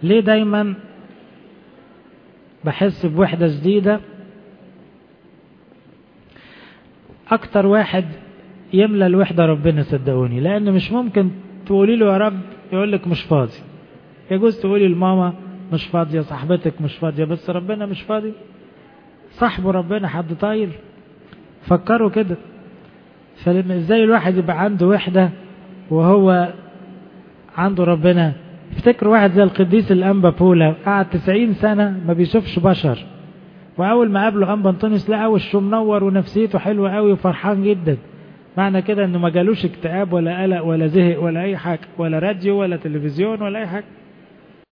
ليه دايما بحس بوحدة جديدة أكتر واحد يملى الوحدة ربنا صدقوني لأن مش ممكن تقولي له يا رب يقول لك مش فاضي يجوز تقولي لماما مش فاضية صاحبتك مش فاضية بس ربنا مش فاضي صاحبه ربنا حد طاير فكروا كده فازاي الواحد يبقى عنده وحدة وهو عنده ربنا افتكر واحد زي القديس الأنبا بولا قعد 90 سنة ما بيشوفش بشر وأول ما قابله أنبا أنطونيوس لقى وشه منور ونفسيته حلوة قوي وفرحان جدا معنى كده انه ما جالوش اكتئاب ولا قلق ولا زهق ولا اي حاجة ولا راديو ولا تلفزيون ولا اي حاجة